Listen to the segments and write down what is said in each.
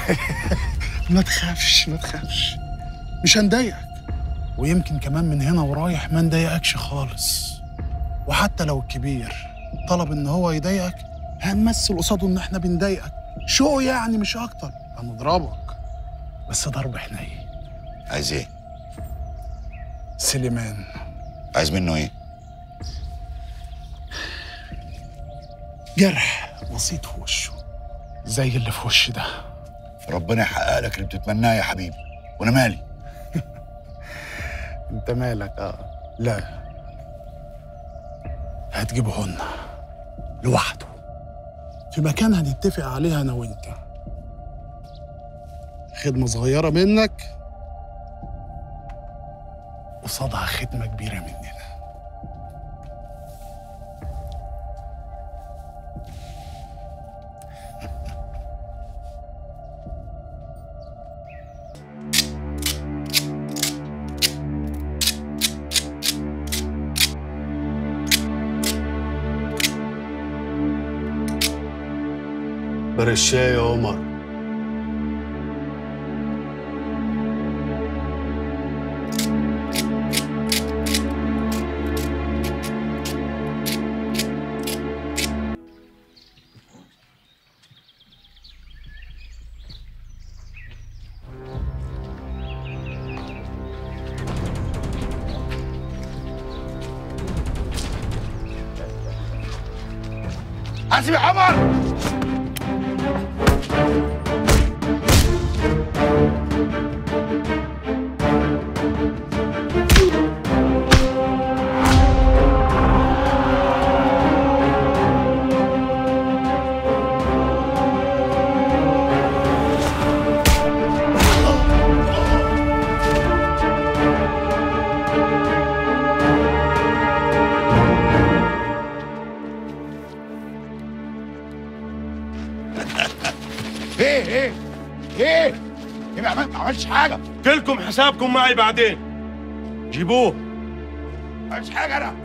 ما تخافش ما تخافش مش هنضايقك ويمكن كمان من هنا ورايح ما نضايقكش خالص وحتى لو الكبير طلب ان هو يضايقك هنمثل قصاده ان احنا بنضايقك شو يعني مش اكتر هنضربك بس ضرب حنين عايز ايه؟ سليمان عايز منه ايه؟ جرح بسيط في وشه زي اللي في وشي ده ربنا يحقق لك اللي بتتمناه يا حبيبي وانا مالي انت مالك اه لا هتجيبهن لوحده في مكان هنتفق عليها انا وانت خدمة صغيرة منك قصادها خدمة كبيرة مننا برشاي يا عمر حاسب يا عمر ايه ايه ايه ايه ما عمل- ما عملتش حاجه كلكم حسابكم معي بعدين جيبوه ما عملتش حاجه انا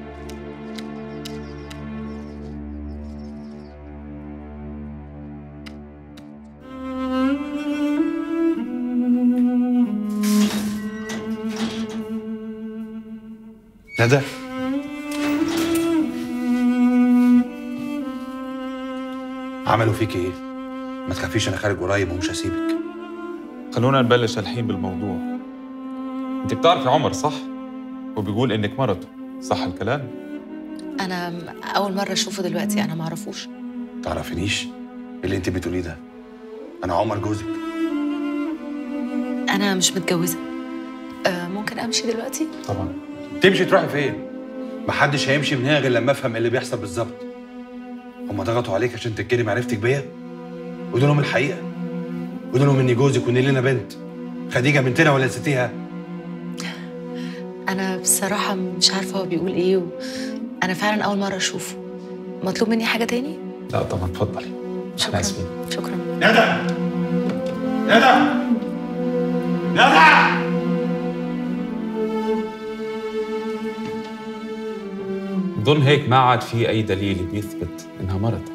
ندى عملوا فيك ايه؟ ما تخافيش انا خارج قريب ومش هسيبك خلونا نبلش الحين بالموضوع انت بتعرفي عمر صح؟ وبيقول انك مرته صح الكلام؟ انا اول مره اشوفه دلوقتي انا ما اعرفوش تعرفينيش إيه اللي انت بتقوليه ده انا عمر جوزك انا مش متجوزه أه ممكن امشي دلوقتي طبعا تمشي تروحي فين؟ محدش هيمشي من هنا غير لما افهم اللي بيحصل بالظبط هما ضغطوا عليك عشان تنكري معرفتك بيا قولوا لهم الحقيقه قولوا لهم اني جوزك وان لنا بنت خديجه بنتنا ولا نسيتيها انا بصراحه مش عارفه هو بيقول ايه و... انا فعلا اول مره اشوفه مطلوب مني حاجه تاني لا طبعا اتفضلي شكرا آسفين. شكرا ندى ندى ندى ظن هيك ما عاد في اي دليل بيثبت انها مرتك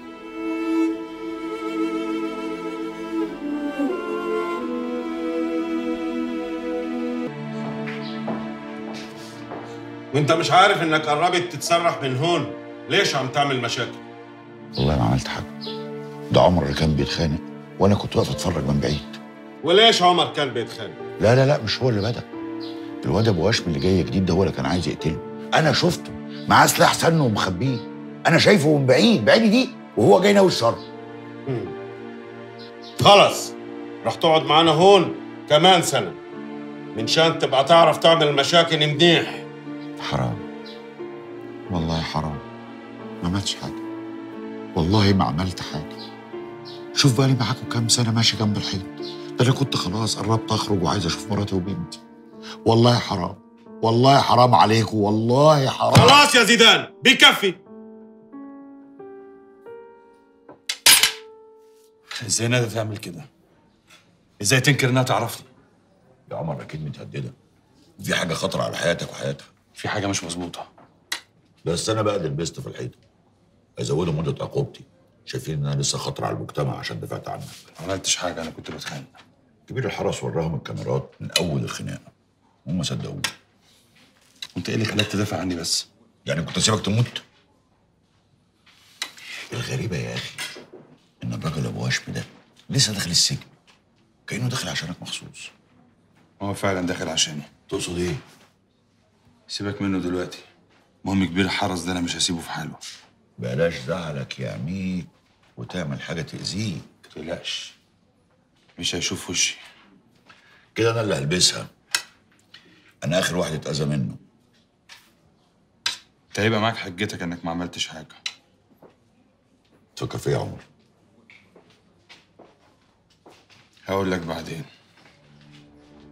وانت مش عارف انك قربت تتسرح من هون ليش عم تعمل مشاكل والله ما عملت حاجه ده عمر اللي كان بيتخانق وانا كنت واقف اتفرج من بعيد وليش عمر كان بيتخانق لا لا لا مش هو اللي بدا الواد ابو هاشم اللي جاي جديد ده هو اللي كان عايز يقتله انا شفته معاه سلاح سن ومخبيه انا شايفه من بعيد بعيد دي وهو جاي ناوي الشر مم. خلص رح تقعد معنا هون كمان سنة من شان تبقى تعرف تعمل مشاكل منيح حرام والله حرام ما عملتش حاجه والله ما عملت حاجه شوف بقى لي معاكم كام سنه ماشي جنب الحيط ده انا كنت خلاص قربت اخرج وعايز اشوف مراتي وبنتي والله حرام والله حرام عليكم والله حرام خلاص يا زيدان بكفي ازاي ندى تعمل كده؟ ازاي تنكر انها تعرفني؟ يا عمر اكيد متهدده دي حاجه خطر على حياتك وحياتها في حاجه مش مظبوطه بس انا بقى لبست في الحيطه ازودوا مده عقوبتي شايفين ان انا لسه خطر على المجتمع عشان دفعت عنك ما عملتش حاجه انا كنت بتخانق كبير الحرس وراهم الكاميرات من اول الخناقه هم صدقوني انت ايه اللي خلاك تدافع عني بس يعني كنت اسيبك تموت الغريبه يا اخي ان الراجل ابو هشم ده لسه داخل السجن كانه داخل عشانك مخصوص هو فعلا داخل عشاني تقصد ايه سيبك منه دلوقتي المهم كبير الحرس ده انا مش هسيبه في حاله بلاش زعلك يعميك وتعمل حاجه تاذيه ما تقلقش مش هيشوف وشي كده انا اللي هلبسها انا اخر واحد اتاذى منه انت هيبقى معاك حجتك انك ما عملتش حاجه تفكر فيا يا عمر هقول لك بعدين